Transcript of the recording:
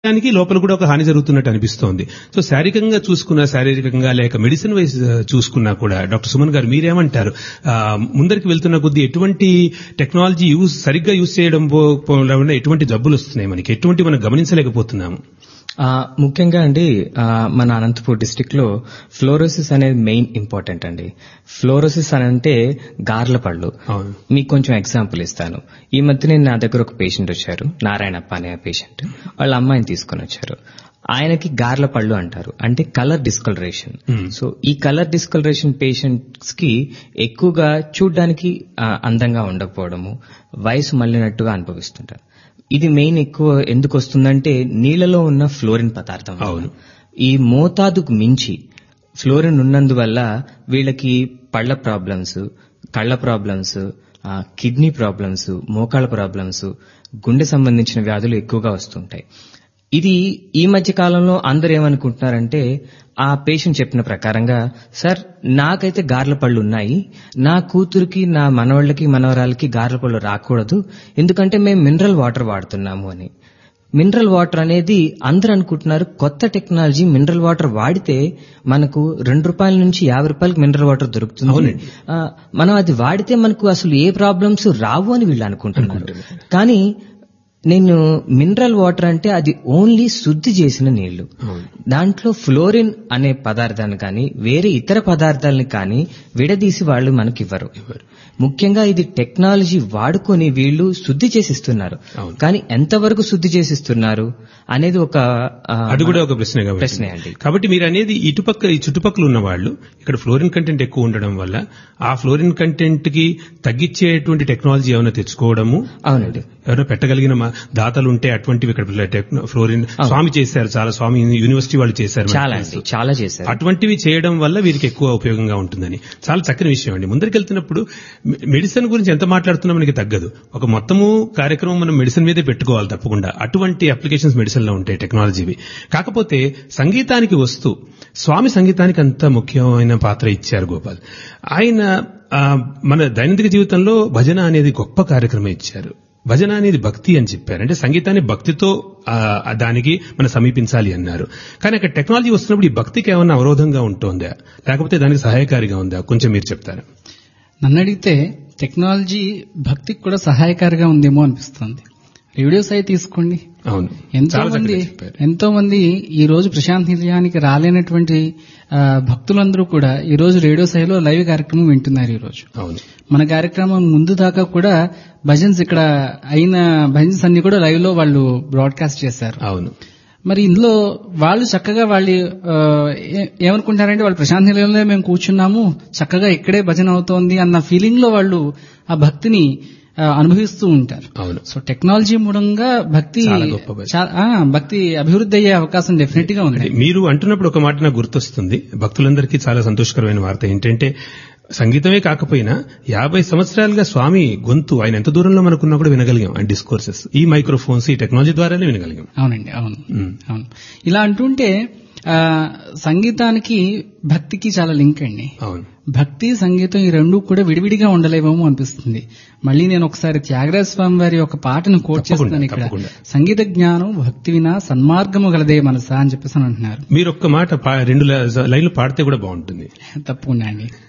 దానికి లోపల కూడా ఒక హాని జరుగుతున్నట్టు అనిపిస్తోంది సో శారీరకంగా చూసుకున్నా శారీరకంగా లేక మెడిసిన్ వైజ్ చూసుకున్నా కూడా డాక్టర్ సుమన్ గారు మీరేమంటారు ఆ, ముందరికి వెళ్తున్న కొద్దీ ఎటువంటి టెక్నాలజీ యూజ్ సరిగ్గా యూజ్ చేయడం పో- పోవడం వల్ల ఎటువంటి జబ్బులు వస్తున్నాయి మనకి ఎటువంటి మనం గమనించలేకపోతున్నాము ఆ, ముఖ్యంగా అండి ఆ, మన అనంతపూర్ డిస్టిక్ లో ఫ్లోరోసిస్ అనేది మెయిన్ ఇంపార్టెంట్ అండి ఫ్లోరోసిస్ అని అంటే గార్ల పళ్ళు అవును మీకు కొంచెం ఎగ్జాంపుల్ ఇస్తాను ఈ మధ్య నేను నా దగ్గర ఒక పేషెంట్ వచ్చారు నారాయణప్ప అనే పేషెంట్ వాళ్ళ అమ్మాయిని తీసుకొని వచ్చారు ఆయనకి గార్ల పళ్ళు అంటారు అంటే కలర్ డిస్కలరేషన్ Hmm. సో ఈ కలర్ డిస్కలరేషన్ పేషెంట్స్ కి ఎక్కువగా చూడ్డానికి ఆ, అందంగా ఉండకపోవడము వయసు మళ్ళినట్టుగా అనుభవిస్తుంటారు ఇది మెయిన్ ఎక్కువ ఎందుకు వస్తుందంటే నీళ్ళలో ఉన్న ఫ్లోరిన్ పదార్థం వల్ల. అవును. ఈ మోతాదుకు మించి ఫ్లోరిన్ ఉన్నందువల్ల వీళ్ళకి పళ్ళ ప్రాబ్లమ్స్ కళ్ళ ప్రాబ్లమ్స్ ఆ, కిడ్నీ ప్రాబ్లమ్స్ మోకాళ్ళ ప్రాబ్లమ్స్ గుండె సంబంధించిన వ్యాధులు ఎక్కువగా వస్తుంటాయి ఇది ఈ మధ్య కాలంలో అందరు ఏమనుకుంటున్నారంటే ఆ పేషెంట్ చెప్పిన ప్రకారంగా సార్ నాకైతే గార్ల పళ్ళు ఉన్నాయి నా కూతురికి నా మనవాళ్ళకి మనవరాలకి గార్ల పళ్ళు రాకూడదు ఎందుకంటే మేము మినరల్ వాటర్ వాడుతున్నాము అని మినరల్ వాటర్ అనేది అందరూ అనుకుంటున్నారు కొత్త టెక్నాలజీ మినరల్ వాటర్ వాడితే మనకు రెండు రూపాయల నుంచి యాభై రూపాయలకి మినరల్ వాటర్ దొరుకుతుంది ఆ, మనం అది వాడితే మనకు అసలు ఏ ప్రాబ్లమ్స్ రావు అని వీళ్ళు అనుకుంటున్నారు కానీ నేను మినరల్ వాటర్ అంటే అది ఓన్లీ శుద్ధి చేసిన నీళ్లు దాంట్లో ఫ్లోరిన్ అనే పదార్థాన్ని కానీ వేరే ఇతర పదార్థాలని కానీ విడదీసి వాళ్ళు మనకి ఇవ్వరు ముఖ్యంగా ఇది టెక్నాలజీ వాడుకొని వీళ్ళు శుద్ధి చేసిస్తున్నారు అవును. కానీ ఎంతవరకు శుద్ధి చేసిస్తున్నారు అనేది ఒక ఆ, అది కూడా ఒక ప్రశ్నే కాబట్టి ప్రశ్నే అండి. కాబట్టి మీరు అనేది ఇటుపక్క ఈ చుట్టుపక్కల ఉన్న వాళ్ళు ఇక్కడ ఫ్లోరిన్ కంటెంట్ ఎక్కువ ఉండడం వల్ల ఆ ఫ్లోరిన్ కంటెంట్ కి తగ్గించేటువంటి టెక్నాలజీ ఏమైనా తెచ్చుకోవడము అవునండి ఎవరైనా పెట్టగలిగిన మా దాతలు ఉంటే అటువంటివి ఇక్కడ టెక్నో- ఫ్లోరిన్ స్వామి చేశారు చాలా స్వామి యూనివర్సిటీ వాళ్ళు చేశారు చాలా అండి చాలా చేశారు అటువంటివి చేయడం వల్ల వీరికి ఎక్కువ ఉపయోగంగా ఉంటుందని చాలా చక్కని విషయం అండి ముందరికెళ్తున్నప్పుడు మె- మెడిసిన్ గురించి ఎంత మాట్లాడుతున్నా మనకి తగ్గదు ఒక మొత్తము కార్యక్రమం మనం మెడిసిన్ మీదే పెట్టుకోవాలి తప్పకుండా అటువంటి అప్లికేషన్స్ మెడిసిన్ లో ఉంటాయి టెక్నాలజీవి కాకపోతే సంగీతానికి వస్తూ స్వామి సంగీతానికి అంత ముఖ్యమైన పాత్ర ఇచ్చారు గోపాల్ ఆయన ఆ, మన దైనందిక జీవితంలో భజన అనేది గొప్ప కార్యక్రమం ఇచ్చారు భజన అనేది భక్తి అని చెప్పారు అంటే సంగీతాన్ని భక్తితో ఆ, ఆ దానికి మనం సమీపించాలి అన్నారు కానీ అక్కడ టెక్నాలజీ వస్తున్నప్పుడు ఈ భక్తికి ఏమన్నా అవరోధంగా ఉంటుందా లేకపోతే దానికి సహాయకారిగా ఉందా కొంచెం మీరు చెప్తారా నన్ను అడిగితే టెక్నాలజీ భక్తికి కూడా సహాయకారిగా ఉందేమో అనిపిస్తుంది రేడియో సాయి తీసుకోండి అవును ఎంతో చాలా మంది చక్కగా చెప్పారు ఎంతో మంది ఈ రోజు ప్రశాంత్ నిలయానికి రాలేనటువంటి ఆ, భక్తులందరూ కూడా ఈ రోజు రేడియో సాయిలో లైవ్ కార్యక్రమం వింటున్నారు ఈ రోజు అవును మన కార్యక్రమం ముందు దాకా కూడా భజన్స్ ఇక్కడ అయిన భజన్స్ అన్ని కూడా లైవ్ లో వాళ్ళు బ్రాడ్కాస్ట్ చేశారు అవును మరి ఇందులో వాళ్ళు చక్కగా వాళ్ళు ఆ, ఏ- ఏమనుకుంటారంటే వాళ్ళు ప్రశాంత్ నిలయంలో మేము కూర్చున్నాము చక్కగా ఇక్కడే భజన అవుతోంది అన్న ఫీలింగ్ లో వాళ్ళు ఆ భక్తిని ఆ, అనుభవిస్తూ ఉంటారు అవును సో టెక్నాలజీ మూలంగా భక్తి చాలా గొప్ప భక్తి. చా- ఆ, భక్తి అభివృద్ధి అయ్యే అవకాశం డెఫినెట్ గా ఉంది అంటే మీరు అంటున్నప్పుడు ఒక మాట నాకు గుర్తొస్తుంది భక్తులందరికీ చాలా సంతోషకరమైన వార్త ఏంటంటే సంగీతమే కాకపోయినా యాభై సంవత్సరాలుగా స్వామి గొంతు ఆయన ఎంత దూరంలో మనకున్నా కూడా వినగలిగాం ఆయన డిస్కోర్సెస్ ఈ మైక్రోఫోన్స్ ఈ టెక్నాలజీ ద్వారానే వినగలిగాం అవునండి అవును మ్మ్. అవును ఇలా అంటుంటే ఆ, సంగీతానికి భక్తికి చాలా లింక్ అండి అవును భక్తి సంగీతం ఈ రెండు కూడా విడివిడిగా ఉండలేవేమో అనిపిస్తుంది మళ్ళీ నేను ఒకసారి త్యాగరాజ స్వామి వారి ఒక పాటను కోట్ తప్పకుండా, చేస్తున్నాను ఇక్కడ తప్పకుండా. సంగీత జ్ఞానం భక్తి వినా సన్మార్గము గలదే మనసా అని చెప్పేసి అని అంటున్నారు మీరు ఒక్క మాట పా- రెండు ల- లైన్లు పాడితే కూడా బాగుంటుంది తప్పకుండా అండి